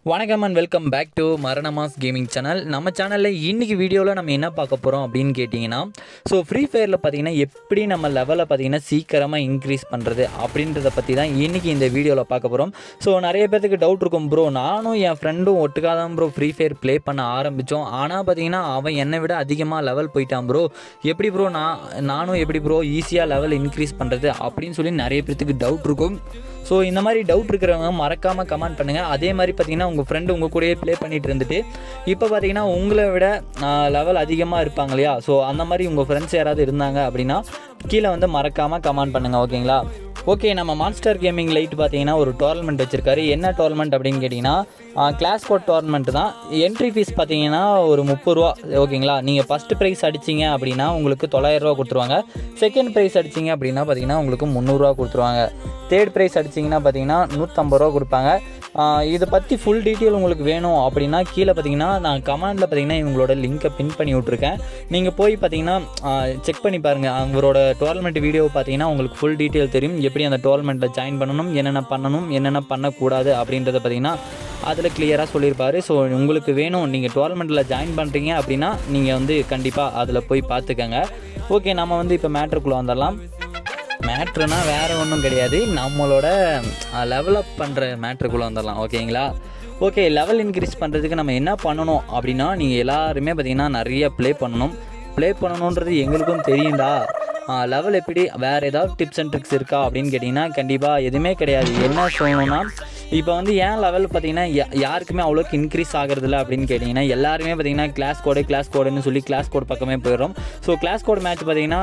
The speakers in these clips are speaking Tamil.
வணக்கம் and welcome back to Maranamass gaming channel நம்ம சேனலில் இன்றைக்கி வீடியோவில் நம்ம என்ன பார்க்க போகிறோம் அப்படின்னு கேட்டிங்கன்னா ஸோ ஃப்ரீ ஃபயரில் பார்த்தீங்கன்னா எப்படி நம்ம லெவலை பார்த்தீங்கன்னா சீக்கிரமாக இன்க்ரீஸ் பண்ணுறது அப்படின்றத பற்றி தான் இன்றைக்கி இந்த வீடியோவில் பார்க்க போகிறோம் ஸோ நிறைய பேர்த்துக்கு டவுட் இருக்கும் ப்ரோ நானும் என் ஃப்ரெண்டும் ஒட்டுக்காக தான் ப்ரோ ஃப்ரீ ஃபயர் ப்ளே பண்ண ஆரம்பித்தோம் ஆனால் பார்த்தீங்கன்னா அவன் என்னை விட அதிகமாக லெவல் போயிட்டான் ப்ரோ எப்படி ப்ரோ நான் நானும் எப்படி ப்ரோ ஈஸியாக லெவல் இன்க்ரீஸ் பண்ணுறது அப்படின்னு சொல்லி நிறைய பேர்த்துக்கு டவுட் இருக்கும் ஸோ இந்த மாதிரி டவுட் இருக்கிறவங்க மறக்காமல் கமெண்ட் பண்ணுங்கள் அதே மாதிரி பார்த்தீங்கன்னா உங்கள் ஃப்ரெண்டு உங்கள் கூடயே ப்ளே பண்ணிட்டு இருந்துட்டு இப்போ பார்த்தீங்கன்னா உங்களை விட லெவல் அதிகமாக இருப்பாங்க இல்லையா ஸோ அந்த மாதிரி உங்கள் ஃப்ரெண்ட்ஸ் யாராவது இருந்தாங்க அப்படின்னா கீழே வந்து மறக்காமல் கமெண்ட் பண்ணுங்கள் ஓகேங்களா ஓகே நம்ம மான்ஸ்டர் கேமிங் லைட் பார்த்தீங்கன்னா ஒரு டோர்னமெண்ட் வச்சுருக்காரு என்ன டோர்னமெண்ட் அப்படின்னு கேட்டிங்கன்னா கிளாஸ் கோட் டோர்னமெண்ட் தான் என்ட்ரி ஃபீஸ் பார்த்தீங்கன்னா ஒரு முப்பது ரூபா ஓகேங்களா நீங்கள் ஃபஸ்ட்டு ப்ரைஸ் அடிச்சிங்க அப்படின்னா உங்களுக்கு தொள்ளாயிரரூவா கொடுத்துருவாங்க செகண்ட் ப்ரைஸ் அடிச்சிங்க அப்படின்னா பார்த்தீங்கன்னா உங்களுக்கு முந்நூறுரூவா கொடுத்துருவாங்க தேர்ட் ப்ரைஸ் அடிச்சிங்கன்னா பார்த்தீங்கன்னா நூற்றம்பது ரூபா கொடுப்பாங்க இதை பற்றி ஃபுல் டீட்டெயில் உங்களுக்கு வேணும் அப்படின்னா கீழே பார்த்தீங்கன்னா நான் கமெண்டில் பார்த்தீங்கன்னா இவங்களோட லிங்க்கை பின் பண்ணி விட்ருக்கேன் நீங்கள் போய் பார்த்தீங்கன்னா செக் பண்ணி பாருங்கள் அவரோட டோர்னமெண்ட் வீடியோ பார்த்தீங்கன்னா உங்களுக்கு ஃபுல் டீட்டெயில் தெரியும் எப்படி அந்த டோர்னமெண்ட்டில் ஜாயின் பண்ணணும் என்னென்ன பண்ணணும் என்னென்ன பண்ணக்கூடாது அப்படின்றத பார்த்தீங்கன்னா அதில் கிளியராக சொல்லியிருப்பார் ஸோ உங்களுக்கு வேணும் நீங்கள் டோர்னமெண்ட்டில் ஜாயின் பண்ணுறீங்க அப்படின்னா நீங்கள் வந்து கண்டிப்பாக அதில் போய் பார்த்துக்கங்க ஓகே நம்ம வந்து இப்போ மேட்ருக்குள்ளே வந்துடலாம் மேட்ருனா வேறு ஒன்றும் கிடையாது நம்மளோட லெவலப் பண்ணுற மேட்ருக்குள்ளே வந்துடலாம் ஓகேங்களா ஓகே லெவல் இன்க்ரீஸ் பண்ணுறதுக்கு நம்ம என்ன பண்ணணும் அப்படின்னா நீங்கள் எல்லாருமே பார்த்தீங்கன்னா நிறைய ப்ளே பண்ணணும் ப்ளே பண்ணணுன்றது எங்களுக்கும் தெரியும்டா லெவல் எப்படி வேறு ஏதாவது டிப்ஸ் அண்ட் ட்ரிக்ஸ் இருக்கா அப்படின்னு கேட்டிங்கன்னா கண்டிப்பாக எதுவுமே கிடையாது என்ன சொல்லணும்னா இப்போ வந்து ஏன் லெவல் பார்த்தீங்கன்னா யாருக்குமே அவ்வளோக்கு இன்க்ரீஸ் ஆகிறதில்ல அப்படின்னு கேட்டிங்கன்னா எல்லாருமே பார்த்தீங்கன்னா கிளாஸ் கோடு கிளாஸ் கோடுன்னு சொல்லி கிளாஸ் கோட் பக்கமே போயிடும் ஸோ கிளாஸ் கோட் மேட்ச் பார்த்தீங்கன்னா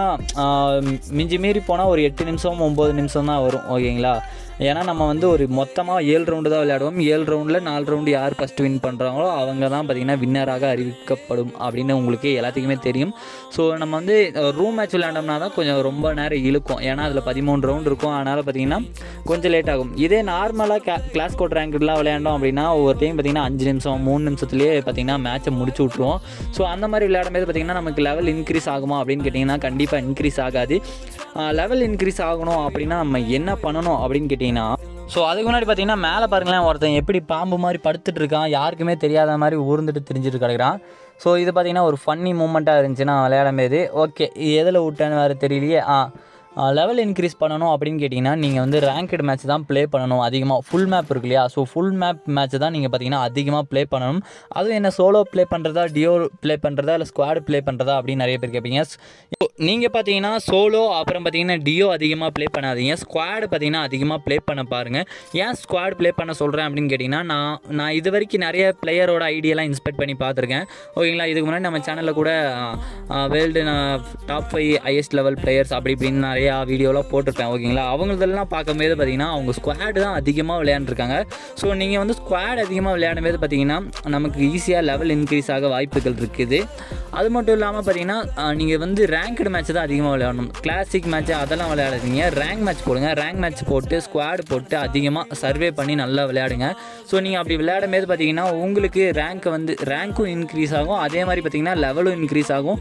மிஞ்சி மீறி போனால் ஒரு எட்டு நிமிஷம் ஒம்பது நிமிஷம் தான் வரும் ஓகேங்களா ஏன்னா நம்ம வந்து ஒரு மொத்தமாக ஏழு ரவுண்டு தான் விளையாடுவோம் ஏழு ரவுண்டில் நாலு ரவுண்டு யார் ஃபஸ்ட்டு வின் பண்ணுறாங்களோ அவங்க தான் பார்த்திங்கன்னா வின்னராக அறிவிக்கப்படும் அப்படின்னு உங்களுக்கு எல்லாத்துக்குமே தெரியும் ஸோ நம்ம வந்து ரூம் மேட்ச் விளையாண்டோம்னா தான் கொஞ்சம் ரொம்ப நேரம் இழுக்கும் ஏன்னா அதில் பதிமூணு ரவுண்ட் இருக்கும் அதனால் பார்த்திங்கன்னா கொஞ்சம் லேட் ஆகும் இதே நார்மலாக கே கிளாஸ் கோட் ரேங்க்லாம் விளையாண்டோம் அப்படின்னா ஒவ்வொரு டைம் பார்த்திங்கன்னா அஞ்சு நிமிஷம் மூணு நிமிஷத்துலேயே பார்த்திங்கன்னா மேட்ச்சை முடிச்சு விட்ருவோம் ஸோ அந்த மாதிரி விளையாடும் போது பார்த்திங்கன்னா நமக்கு லெவல் இன்க்ரீஸ் ஆகுமா அப்படின்னு கேட்டிங்கன்னா கண்டிப்பாக இன்க்ரீஸ் ஆகாது லெவல் இன்க்ரீஸ் ஆகணும் அப்படின்னா நம்ம என்ன பண்ணணும் அப்படின்னு கேட்டிங்கன்னா ஸோ அதுக்கு முன்னாடி பார்த்தீங்கன்னா மேலே பாருங்களேன் ஒருத்தன் எப்படி பாம்பு மாதிரி படுத்துட்டு இருக்கான் யாருக்குமே தெரியாத மாதிரி ஊர்ந்துட்டு தெரிஞ்சுட்டு கிடக்குறான் ஸோ இது பார்த்தீங்கன்னா ஒரு ஃபன்னி மூமெண்ட்டாக இருந்துச்சு நான் விளையாடும் போது ஓகே எதில் விட்டேன்னு வேறு தெரியலையே ஆ லெவல் இன்க்ரீஸ் பண்ணணும் அப்படின்னு கேட்டிங்கன்னா நீங்கள் வந்து ரேங்க்டு மேட்ச் தான் ப்ளே பண்ணணும் அதிகமாக ஃபுல் மேப் இருக்கு இல்லையா ஸோ ஃபுல் மேப் மேட்ச் தான் நீங்கள் பார்த்தீங்கன்னா அதிகமாக ப்ளே பண்ணணும் அதுவும் என்ன சோலோ ப்ளே பண்ணுறதா டியோ ப்ளே பண்ணுறதா இல்லை ஸ்குவாட் ப்ளே பண்ணுறதா அப்படின்னு நிறைய பேர் கேட்பீங்க நீங்கள் பார்த்தீங்கன்னா சோலோ அப்புறம் பார்த்தீங்கன்னா டியோ அதிகமாக ப்ளே பண்ணாதீங்க ஸ்குவாடு பார்த்தீங்கன்னா அதிகமாக ப்ளே பண்ண பாருங்கள் ஏன் ஸ்குவாட் ப்ளே பண்ண சொல்கிறேன் அப்படின்னு கேட்டிங்கன்னா நான் நான் இது வரைக்கும் நிறைய பிளேயரோட ஐடியெல்லாம் இன்ஸ்பெக்ட் பண்ணி பார்த்துருக்கேன் ஓகேங்களா இதுக்கு முன்னாடி நம்ம சேனலில் கூட world top five highest level players அப்படி இப்படின்னு நிறையா வீடியோலாம் போட்டிருப்பேன் ஓகேங்களா அவங்களதெல்லாம் பார்க்கும்போது பார்த்தீங்கன்னா அவங்க ஸ்குவாடு தான் அதிகமாக விளையாண்டுருக்காங்க ஸோ நீங்கள் வந்து ஸ்குவாட் அதிகமாக விளையாடும் போது பார்த்தீங்கன்னா நமக்கு ஈஸியாக லெவல் இன்க்ரீஸ் ஆக வாய்ப்புகள் இருக்குது அது மட்டும் இல்லாமல் பார்த்தீங்கன்னா நீங்கள் வந்து ரேங்க்டு மேட்ச் தான் அதிகமாக விளையாடணும் கிளாசிக் மேட்ச் அதெல்லாம் விளையாடாதீங்க ரேங்க் மேட்ச் போடுங்க ரேங்க் மேட்ச் போட்டு ஸ்குவாட் போட்டு அதிகமாக சர்வே பண்ணி நல்லா விளையாடுங்க ஸோ நீங்கள் அப்படி விளையாடும் போது பார்த்தீங்கன்னா உங்களுக்கு ரேங்க் வந்து ரேங்க்கும் இன்க்ரீஸ் ஆகும் அதே மாதிரி பார்த்தீங்கன்னா லெவலும் இன்க்ரீஸ் ஆகும்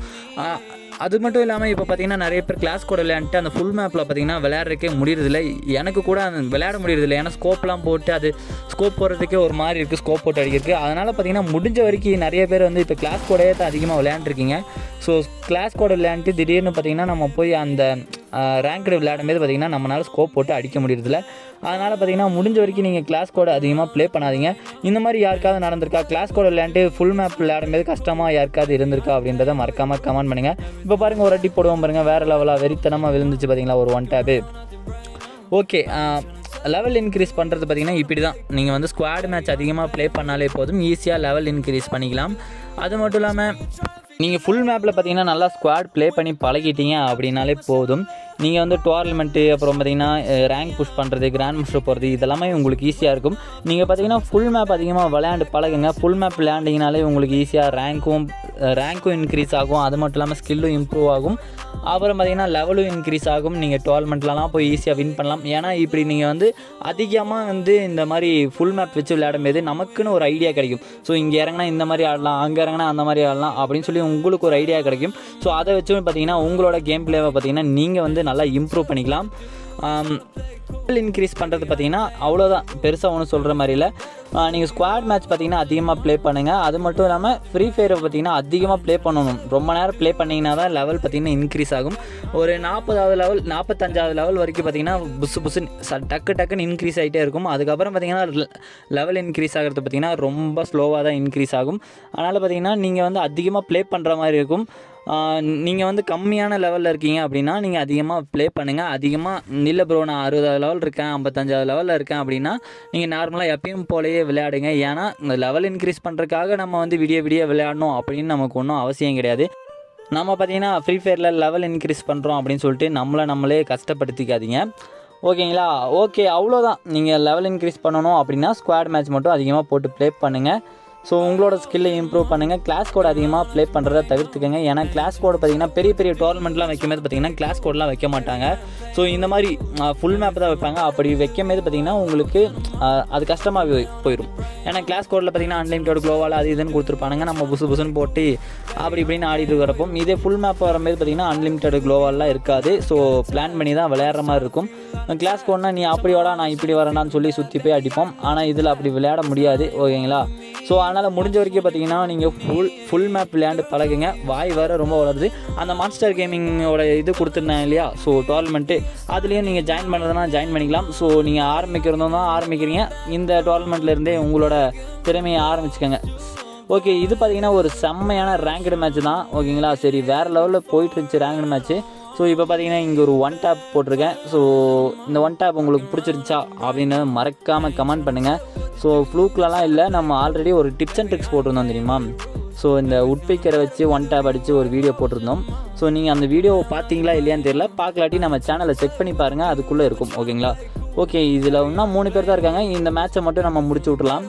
அது மட்டும் இல்லாமல் இப்போ பார்த்தீங்கன்னா நிறைய பேர் கிளாஸ் கூட விளையாண்டுட்டு அந்த ஃபுல் மேப்பில் பார்த்தீங்கன்னா விளையாடுறதுக்கே முடியறதில்ல எனக்கு கூட அந்த விளையாட முடியறதில்ல ஏன்னா ஸ்கோப்லாம் போட்டு அது ஸ்கோப் போடுறதுக்கே ஒரு மாதிரி இருக்குது ஸ்கோப் போட்டு அடிக்கிறதுக்கு அதனால் பார்த்தீங்கன்னா முடிஞ்ச வரைக்கும் நிறைய பேர் வந்து இப்போ கிளாஸ் கோடையே தான் அதிகமாக விளையாண்டுருக்கீங்க ஸோ கிளாஸ் கோடை விளையாண்டுட்டு திடீர்னு பார்த்தீங்கன்னா நம்ம போய் அந்த ரேங்க்டு விளையாடும் போது பார்த்திங்கன்னா நம்மளால் ஸ்கோப் போட்டு அடிக்க முடியறதில்ல அதனால் பார்த்திங்கன்னா முடிஞ்ச வரைக்கும் நீங்கள் கிளாஸ் கோடை அதிகமாக ப்ளே பண்ணாதீங்க இந்த மாதிரி யாருக்காவது நடந்திருக்கா கிளாஸ் கோடை விளையாண்டு ஃபுல் மேப் விளையாடும் போது கஷ்டமாக யாருக்காவது இருந்திருக்கா அப்படின்றத மறக்காமல் கமெண்ட் பண்ணுங்கள் இப்போ பாருங்கள் ஒரு அடி போடுவோம் பாருங்கள் வேறு லெவலாக வெறித்தனமாக விழுந்துச்சு பார்த்தீங்களா ஒரு one tab okay level increase பண்ணுறது பார்த்திங்கன்னா இப்படி தான் நீங்கள் வந்து ஸ்குவாட் மேட்ச் அதிகமாக ப்ளே பண்ணாலே போதும் ஈஸியாக லெவல் இன்க்ரீஸ் பண்ணிக்கலாம் அது மட்டும் இல்லாமல் நீங்கள் ஃபுல் மேப்பில் பார்த்தீங்கன்னா நல்லா ஸ்குவாட் ப்ளே பண்ணி பழகிட்டீங்க அப்படின்னாலே போதும் நீங்கள் வந்து டோர்னமெண்ட்டு அப்புறம் பார்த்தீங்கன்னா ரேங்க் புஷ் பண்ணுறது கிராண்ட் மாஸ்டர் போகிறது இதெல்லாமே உங்களுக்கு ஈஸியாக இருக்கும் நீங்கள் பார்த்தீங்கன்னா ஃபுல் மேப் அதிகமாக விளையாண்டு பழகுங்க ஃபுல் மேப் விளையாண்டிங்கனாலே உங்களுக்கு ஈஸியாக ரேங்க்கும் ரேங்க்கும் இன்க்ரீஸ் ஆகும் அது மட்டும் இல்லாமல் ஸ்கில்லும் இம்ப்ரூவ் ஆகும் அப்புறம் பார்த்தீங்கன்னா லெவலும் இன்க்ரீஸ் ஆகும் நீங்கள் டோர்னமெண்ட்லலாம் போய் ஈஸியாக வின் பண்ணலாம் ஏன்னா இப்படி நீங்கள் வந்து அதிகமாக வந்து இந்த மாதிரி ஃபுல் மேப் வச்சு விளையாடும் போது நமக்குன்னு ஒரு ஐடியா கிடைக்கும் ஸோ இங்கே இறங்கினா இந்த மாதிரி ஆடலாம் அங்கே இறங்கினா அந்த மாதிரி ஆடலாம் அப்படின்னு சொல்லி உங்களுக்கு ஒரு ஐடியா கிடைக்கும் ஸோ அதை வச்சு பார்த்தீங்கன்னா உங்களோட கேம் பிளேவை பார்த்தீங்கன்னா நீங்கள் வந்து நல்லா இம்ப்ரூவ் பண்ணிக்கலாம் லெவல் இன்க்ரீஸ் பண்ணுறது பார்த்தீங்கன்னா அவ்வளோதான் பெருசாக ஒன்றும் சொல்கிற மாதிரி இல்லை நீங்கள் ஸ்குவாட் மேட்ச் பார்த்தீங்கன்னா அதிகமாக ப்ளே பண்ணுங்கள் அது மட்டும் இல்லாமல் ஃப்ரீ ஃபயரை பார்த்தீங்கன்னா அதிகமாக ப்ளே பண்ணணும் ரொம்ப நேரம் ப்ளே பண்ணிங்கன்னா தான் லெவல் பார்த்தீங்கன்னா இன்க்ரீஸ் ஆகும் ஒரு நாற்பதாவது லெவல் நாற்பத்தஞ்சாவது லெவல் வரைக்கும் பார்த்தீங்கன்னா புசு புசுன்னு ச டக்கு டக்குன்னு இன்க்ரீஸ் ஆகிட்டே இருக்கும் அதுக்கப்புறம் பார்த்தீங்கன்னா லெவல் இன்க்ரீஸ் ஆகிறது பார்த்தீங்கன்னா ரொம்ப ஸ்லோவாக தான் இன்க்ரீஸ் ஆகும் அதனால் பார்த்தீங்கன்னா நீங்கள் வந்து அதிகமாக ப்ளே பண்ணுற மாதிரி இருக்கும் நீங்கள் வந்து கம்மியான லெவலில் இருக்கீங்க அப்படின்னா நீங்கள் அதிகமாக ப்ளே பண்ணுங்கள் அதிகமாக இல்லை ப்ரோ நான் அறுபதாவது லெவல் இருக்கேன் ஐம்பத்தஞ்சாவது லெவலில் இருக்கேன் அப்படின்னா நீங்கள் நார்மலாக எப்பயும் போலயே விளையாடுங்க ஏன்னா இந்த லெவல் இன்க்ரீஸ் பண்ணுறதுக்காக நம்ம வந்து விடிய விடிய விளையாடணும் அப்படின்னு நமக்கு ஒன்றும் அவசியம் கிடையாது நம்ம பார்த்தீங்கன்னா ஃப்ரீ ஃபயரில் லெவல் இன்க்ரீஸ் பண்ணுறோம் அப்படின்னு சொல்லிட்டு நம்மளை நம்மளே கஷ்டப்படுத்திக்காதீங்க ஓகேங்களா ஓகே அவ்வளோதான் நீங்கள் லெவல் இன்க்ரீஸ் பண்ணணும் அப்படின்னா ஸ்குவாட் மேட்ச் மட்டும் அதிகமாக போட்டு ப்ளே பண்ணுங்கள் ஸோ உங்களோட ஸ்கில்லை இம்ப்ரூவ் பண்ணுங்கள் கிளாஸ் கோட் அதிகமாக ப்ளே பண்ணுறத தவிர்த்துக்கங்க ஏன்னா கிளாஸ் கோட் பார்த்தீங்கன்னா பெரிய பெரிய டோர்னமெண்ட்லாம் வைக்கும்போது பார்த்தீங்கன்னா கிளாஸ் கோட்லாம் வைக்க மாட்டாங்க ஸோ இந்த மாதிரி ஃபுல் மேப் தான் வைப்பாங்க அப்படி வைக்கும்போது பார்த்தீங்கன்னா உங்களுக்கு அது கஷ்டமாக போயிடும் ஏன்னா கிளாஸ் கோடில் பார்த்தீங்கன்னா அன்லிமிட்டட் க்ளோவால் அது இதுன்னு கொடுத்துருப்பானுங்க நம்ம புசு புசுன்னு போட்டு அப்படி இப்படின்னு ஆடிட்டு வரப்போ இதே ஃபுல் மேப் வரும்போது பார்த்தீங்கன்னா அன்லிமிட்டட் க்ளோவாலாம் இருக்காது ஸோ பிளான் பண்ணி தான் விளையாடுற மாதிரி இருக்கும் கிளாஸ் கோட்னா நீ அப்படி வாடா நான் இப்படி வரேனான்னு சொல்லி சுற்றி போய் அடிப்போம் ஆனால் இதில் அப்படி விளையாட முடியாது ஓகேங்களா ஸோ அதனால் முடிஞ்ச வரைக்கும் பார்த்தீங்கன்னா நீங்கள் ஃபுல் ஃபுல் மேப் விளையாண்டு பழகுங்க வாய் வேறு ரொம்ப வளருது அந்த மான்ஸ்டர் கேமிங்கோட இது கொடுத்துருந்தேன் இல்லையா ஸோ டோர்னமெண்ட்டு அதுலேயும் நீங்கள் ஜாயின் பண்ணுறதுனா ஜாயின் பண்ணிக்கலாம் ஸோ நீங்கள் ஆரம்பிக்கிறதும் தான் ஆரம்பிக்கிறீங்க இந்த டோர்னமெண்ட்லேருந்தே உங்களோட திறமையை ஆரம்பிச்சுக்கோங்க ஓகே இது பார்த்தீங்கன்னா ஒரு செம்மையான ரேங்க்டு மேட்ச் தான் ஓகேங்களா சரி வேறு லெவலில் போயிட்டு இருந்துச்சு ரேங்க்டு மேட்ச்சு ஸோ இப்போ பார்த்தீங்கன்னா இங்கே ஒரு ஒன் டேப் போட்டிருக்கேன் ஸோ இந்த ஒன் டேப் உங்களுக்கு பிடிச்சிருந்துச்சா அப்படின்னு மறக்காமல் கமெண்ட் பண்ணுங்கள் ஸோ ஃப்ளூக்லலாம் இல்லை நம்ம ஆல்ரெடி ஒரு டிப்ஸ் அண்ட் ட்ரிக்ஸ் போட்டிருந்தோம் தெரியுமா ஸோ இந்த உட்பிக்கரை வச்சு ஒன் டேப் அடித்து ஒரு வீடியோ போட்டிருந்தோம் ஸோ நீங்கள் அந்த வீடியோவை பார்த்தீங்களா இல்லையான்னு தெரியல பார்க்கலாட்டி நம்ம சேனலை செக் பண்ணி பாருங்கள் அதுக்குள்ளே இருக்கும் ஓகேங்களா ஓகே இதில் இன்னும் மூணு பேர் தான் இருக்காங்க இந்த மேட்ச்சை மட்டும் நம்ம முடிச்சு விட்றலாம்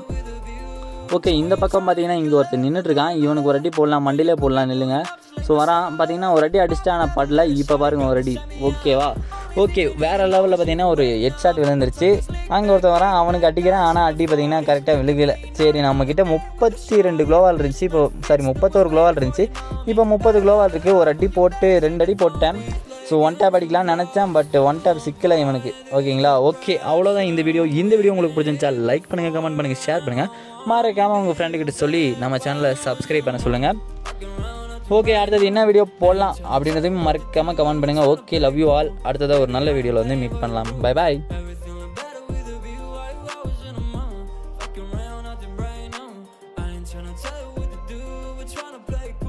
ஓகே இந்த பக்கம் பார்த்தீங்கன்னா இங்கே ஒருத்தர் நின்றுட்டுருக்கான் இவனுக்கு ஒரு அடி போடலாம் மண்டிலே போடலாம் நில்லுங்க ஸோ வரான் பார்த்தீங்கன்னா ஒரு அடி அடிச்சிட்டா ஆனால் படல இப்போ பாருங்க ஒரு அடி ஓகேவா ஓகே வேறு லெவலில் பார்த்தீங்கன்னா ஒரு ஹெட் ஷாட் விழுந்துருச்சு அங்கே ஒருத்தன் வரான் அவனுக்கு அடிக்கிறான் ஆனால் அடி பார்த்தீங்கன்னா கரெக்டாக விழுகலை சரி நம்மக்கிட்ட முப்பத்தி ரெண்டு குளோவால் இருந்துச்சு இப்போ சாரி முப்பத்தோரு குளோவால் இருந்துச்சு இப்போ முப்பது குளோவால் இருக்குது ஒரு அடி போட்டு ரெண்டு அடி போட்டேன் ஸோ ஒன் டேப் அடிக்கலாம்னு நினச்சேன் பட் ஒன் டேப் சிக்கலை இவனுக்கு ஓகேங்களா ஓகே அவ்வளோதான் இந்த வீடியோ இந்த வீடியோ உங்களுக்கு பிடிச்சிருந்துச்சா லைக் பண்ணுங்கள் கமெண்ட் பண்ணுங்கள் ஷேர் பண்ணுங்கள் மறக்காமல் உங்கள் ஃப்ரெண்டுக்கிட்ட சொல்லி நம்ம சேனலை சப்ஸ்கிரைப் பண்ண சொல்லுங்கள் ஓகே அடுத்தது என்ன வீடியோ போடலாம் அப்படின்றதையும் மறக்காமல் கமெண்ட் பண்ணுங்கள் ஓகே லவ் யூ ஆல் அடுத்ததாக ஒரு நல்ல வீடியோவில் வந்து மீட் பண்ணலாம் bye bye I ain't tryna tell you what to do, we're tryna play